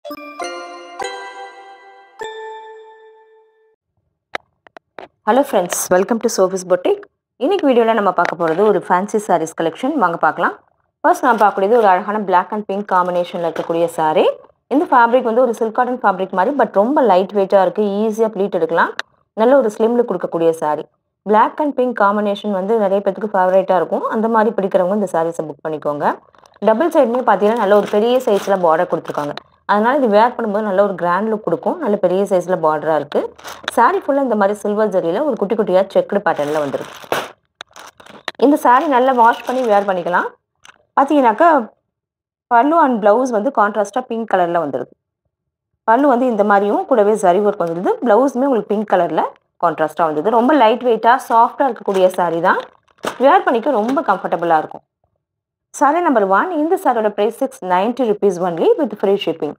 hello friends welcome to Sophie's boutique இன்னைக்கு வீடியோவில் நம்ம பார்க்க போகிறது ஒரு ஃபேன்சி சாரீஸ் கலெக்ஷன் வாங்க பார்க்கலாம் ஃபர்ஸ்ட் நான் பார்க்கக்கூடியது ஒரு அழகான பிளாக் அண்ட் பிங்க் காம்பினேஷனில் இருக்கக்கூடிய saree இந்த ஃபேப்ரிக் வந்து ஒரு சில்க் காட்டன் ஃபேப்ரிக் மாதிரி பட் ரொம்ப லைட் வெயிட்டாக இருக்குது ஈஸியாக ப்ளீட் எடுக்கலாம் நல்ல ஒரு ஸ்லிம்ல கொடுக்கக்கூடிய saree black and pink combination வந்து நிறைய பேத்துக்கு ஃபேவரேட்டாக இருக்கும் அந்த மாதிரி பிடிக்கிறவங்க இந்த சாரீஸை புக் பண்ணிக்கோங்க டபுள் சைடுமே பார்த்தீங்கன்னா நல்ல ஒரு பெரிய சைஸில் பார்டர் கொடுத்துருக்காங்க அதனால் இது வேர் பண்ணும்போது நல்ல ஒரு கிராண்ட் லுக் கொடுக்கும் நல்ல பெரிய சைஸில் பார்டராக இருக்குது saree ஃபுல்லாக இந்த மாதிரி சில்வர் ஜரியில் ஒரு குட்டி குட்டியாக செக்குடு பேட்டர்னில் வந்துருக்கு இந்த saree நல்லா வாஷ் பண்ணி வேர் பண்ணிக்கலாம் பார்த்தீங்கன்னாக்கா பல்லு அண்ட் ப்ளவுஸ் வந்து கான்ட்ராஸ்ட்டாக பிங்க் கலரில் வந்துடுது பல்லு வந்து இந்த மாதிரியும் கூடவே ஜரி ஒர்க் வந்துடுது ப்ளவுஸுமே உங்களுக்கு பிங்க் கலரில் கான்ட்ராஸ்ட்டாக வந்தது ரொம்ப லைட் வெயிட்டாக சாஃப்டாக இருக்கக்கூடிய saree தான் வேர் பண்ணிக்க ரொம்ப கம்ஃபர்டபுளாக இருக்கும் saree நம்பர் ஒன் இந்த சாரியோட price six ninety rupees only with free shipping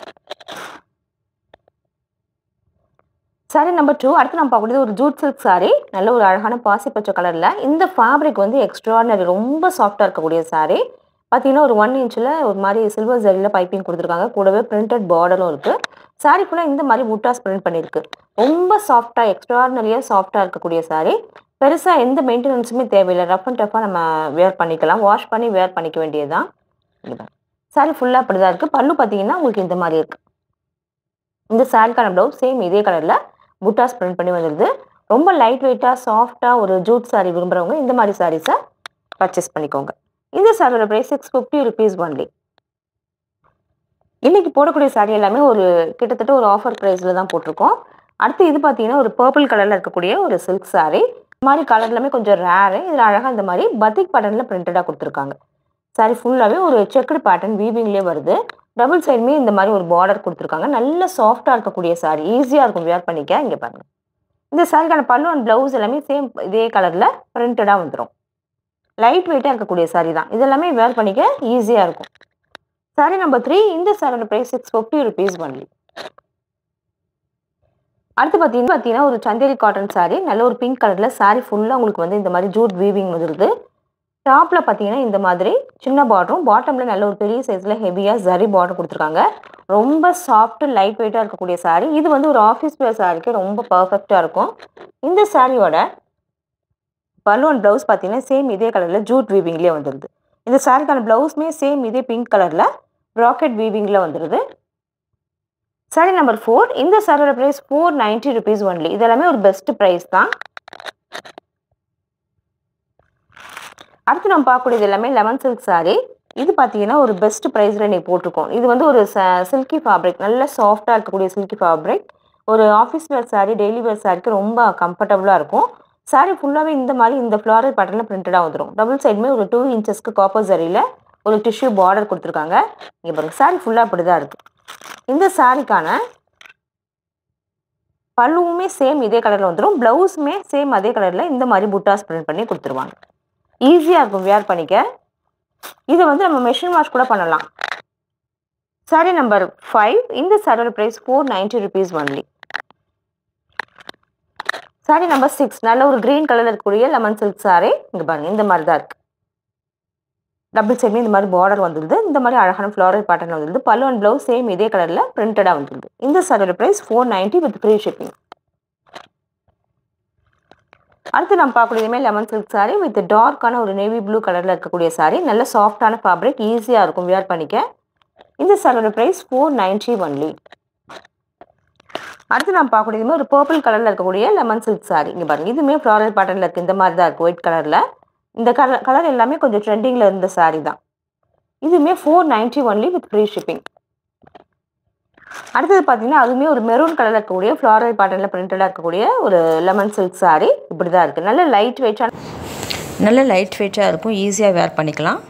sari number two அடுத்து நம்ம பார்க்கக்கூடியது ஒரு ஜூட் சில்க் சாரி நல்ல ஒரு அழகான பாசி பச்சை கலரில் இந்த ஃபேப்ரிக் வந்து எக்ஸ்ட்ரானரி ரொம்ப சாஃப்டாக இருக்கக்கூடிய சாரி பார்த்தீங்கன்னா ஒரு ஒன் இன்ச்சில் ஒரு மாதிரி சில்வர் ஜரியில் பைப்பிங் கொடுத்துருக்காங்க கூடவே பிரிண்டட் பார்டரும் இருக்குது சாரி ஃபுல்லாக இந்த மாதிரி முட்டாஸ் பிரிண்ட் பண்ணியிருக்கு ரொம்ப சாஃப்டாக எக்ஸ்ட்ரானரியாக சாஃப்டாக இருக்கக்கூடிய சாரி பெருசாக எந்த மெயின்டெனன்ஸுமே தேவையில்லை ரஃப் அண்ட் டஃபாக நம்ம வேர் பண்ணிக்கலாம் வாஷ் பண்ணி வேர் பண்ணிக்க வேண்டியது தான் சாரி ஃபுல்லாக அப்படி தான் இருக்குது பல்லு பார்த்தீங்கன்னா உங்களுக்கு இந்த மாதிரி இருக்குது இந்த சாரிக்கான ப்ளவுஸ் சேம் இதே கலரில் புட்டாஸ் பிரிண்ட் பண்ணி வந்துடுது ரொம்ப லைட் வெயிட்டாக சாஃப்டாக ஒரு ஜூட் சாரி விரும்புகிறவங்க இந்த மாதிரி சாரீஸை பர்ச்சேஸ் பண்ணிக்கோங்க இந்த சாரியோட price six fifty rupees only இன்னைக்கு போடக்கூடிய சாரி எல்லாமே ஒரு கிட்டத்தட்ட ஒரு ஆஃபர் ப்ரைஸில் தான் போட்டிருக்கோம் அடுத்து இது பார்த்தீங்கன்னா ஒரு பர்பிள் கலரில் இருக்கக்கூடிய ஒரு சில்க் சாரி இந்த மாதிரி கலர் எல்லாமே கொஞ்சம் ரேரு இதில் அழகாக இந்த மாதிரி பத்திக் பேட்டர்னில் பிரிண்டடாக கொடுத்துருக்காங்க சாரி ஃபுல்லாகவே ஒரு செக்குடு பேட்டர்ன் வீவிங்லேயே வருது டபுள் சைடுமே இந்த மாதிரி ஒரு பார்டர் கொடுத்துருக்காங்க நல்ல சாஃப்டாக இருக்கக்கூடிய சாரி ஈஸியாக இருக்கும் வேர் பண்ணிக்க இங்கே பாருங்க இந்த சாரிக்கான பல்லு அண்ட் ப்ளவுஸ் எல்லாமே சேம் இதே கலரில் பிரிண்டடாக வந்துடும் லைட் வெயிட்டாக இருக்கக்கூடிய சாரி தான் இது எல்லாமே வேர் பண்ணிக்க ஈஸியாக இருக்கும் சாரி நம்பர் த்ரீ இந்த சாரியோட price six fifty rupees only அடுத்து பார்த்தீங்கன்னா பார்த்தீங்கன்னா ஒரு சந்தேரி காட்டன் சாரி நல்ல ஒரு பிங்க் கலரில் சாரி ஃபுல்லாக உங்களுக்கு வந்து இந்த மாதிரி ஜூட் வீவிங் வந்துருது டாப்பில் பார்த்தீங்கன்னா இந்த மாதிரி சின்ன பார்டரும் பாட்டமில் நல்ல ஒரு பெரிய சைஸில் ஹெவியாக ஜரி பார்டர் கொடுத்துருக்காங்க ரொம்ப சாஃப்ட் லைட் வெயிட்டாக இருக்கக்கூடிய சாரீ இது வந்து ஒரு ஆஃபீஸ் வேர் சாரிக்கு ரொம்ப பர்ஃபெக்டாக இருக்கும் இந்த சாரியோட பல்லு அண்ட் ப்ளவுஸ் பார்த்தீங்கன்னா சேம் இதே கலரில் ஜூட் வீவிங்லேயே வந்துடுது இந்த சாரிக்கான ப்ளவுஸுமே சேம் இதே பிங்க் கலரில் ராக்கெட் வீவிங்கில் வந்துடுது சாரி நம்பர் ஃபோர் இந்த சாரியோட price four ninety rupees only இதெல்லாமே ஒரு பெஸ்ட் ப்ரைஸ் தான் அடுத்து நம்ம பார்க்கக்கூடியது எல்லாமே லெமன் சில்க் சாரி இது பார்த்தீங்கன்னா ஒரு பெஸ்ட் ப்ரைஸில் நீ போட்டிருக்கோம் இது வந்து ஒரு சில்கி ஃபேப்ரிக் நல்ல சாஃப்டாக இருக்கக்கூடிய சில்கி ஃபேப்ரிக் ஒரு office wear sari daily wear சாரிக்கு ரொம்ப கம்ஃபர்டபுளாக இருக்கும் சாரி ஃபுல்லாகவே இந்த மாதிரி இந்த ஃப்ளாரல் பேட்டர்னில் பிரிண்டடாக வந்துடும் டபுள் சைடுமே ஒரு டூ இன்ச்சஸ்க்கு காப்பர் சரியில் ஒரு டிஷ்யூ பார்டர் கொடுத்துருக்காங்க இங்கே பாருங்க சாரி ஃபுல்லாக அப்படி தான் இருக்குது இந்த சாரிக்கான பல்லுவுமே சேம் இதே கலரில் வந்துடும் ப்ளவுஸுமே சேம் அதே கலரில் இந்த மாதிரி புட்டாஸ் பிரிண்ட் பண்ணி கொடுத்துருவாங்க ஈஸியாக இருக்கும் வேர் பண்ணிக்க இதை வந்து நம்ம மெஷின் வாஷ் கூட பண்ணலாம் சாரி நம்பர் ஃபைவ் இந்த சாரியோட price four ninety rupees only sari number six நல்ல ஒரு க்ரீன் கலரில் இருக்கக்கூடிய லெமன் சில்க் சாரி இங்கே பாருங்கள் இந்த மாதிரி தான் இருக்குது டபுள் சைட்லேயும் இந்த மாதிரி பார்டர் வந்துடுது இந்த மாதிரி அழகான ஃப்ளாரல் பேட்டர்ன் வந்துடுது பல்லு அண்ட் ப்ளவுஸ் சேம் இதே கலரில் பிரிண்டடாக வந்துடுது இந்த சாரியோட price four ninety with free shipping அடுத்து நம்ம பார்க்கக்கூடியதுமே லெமன் சில்க் சாரி வித் டார்க்கான ஒரு நேவி ப்ளூ கலரில் இருக்கக்கூடிய சாரி நல்ல சாஃப்டான ஃபேப்ரிக் ஈஸியாக இருக்கும் வேர் பண்ணிக்க இந்த சாரியோட ப்ரைஸ் ஃபோர் நைன்ட்டி ஒன்லி அடுத்து நம்ம பார்க்கக்கூடியதுமே ஒரு பர்பிள் கலரில் இருக்கக்கூடிய லெமன் சில்க் சாரி இங்கே பாருங்கள் இதுவுமே ஃப்ளாரல் பேட்டர்னில் இருக்குது இந்த மாதிரி தான் இருக்குது ஒயிட் கலரில் இந்த கலர் கலர் எல்லாமே கொஞ்சம் ட்ரெண்டிங்கில் இருந்த சாரி தான் இதுவுமே four ninety only with free shipping அடுத்தது பார்த்தீங்கன்னா அதுவுமே ஒரு மெரூன் கலரில் இருக்கக்கூடிய ஃப்ளாரல் பேட்டர்னில் பிரிண்டடாக இருக்கக்கூடிய ஒரு லெமன் சில்க் சாரி இப்படி தான் இருக்குது நல்ல லைட் வெயிட்டான நல்ல லைட் வெயிட்டாக இருக்கும் ஈஸியாக வேர் பண்ணிக்கலாம்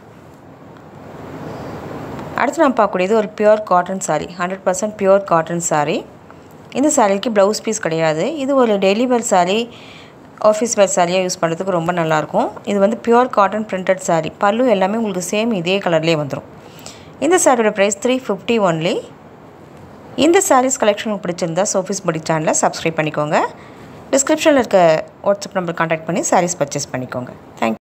அடுத்து நம்ம பார்க்கக்கூடியது ஒரு pure cotton sari hundred percent pure cotton sari இந்த சாரீக்கு ப்ளவுஸ் பீஸ் கிடையாது இது ஒரு daily wear sari office wear சாரியாக யூஸ் பண்ணுறதுக்கு ரொம்ப நல்லாயிருக்கும் இது வந்து பியூர் காட்டன் பிரிண்டட் சாரீ பல்லு எல்லாமே உங்களுக்கு சேம் இதே கலர்லேயே வந்துடும் இந்த சாரியோட ப்ரைஸ் த்ரீ ஃபிஃப்டி ஒன்லி இந்த சாரீஸ் கலெக்ஷன் உங்களுக்கு பிடிச்சிருந்தா சோஃபிஸ் பொடி சேனலை சப்ஸ்கிரைப் பண்ணிக்கோங்க டிஸ்கிரிப்ஷனில் இருக்க வாட்ஸ்அப் நம்பர் கான்டாக்ட் பண்ணி சாரீஸ் பர்ச்சேஸ் பண்ணிக்கோங்க தேங்க்யூ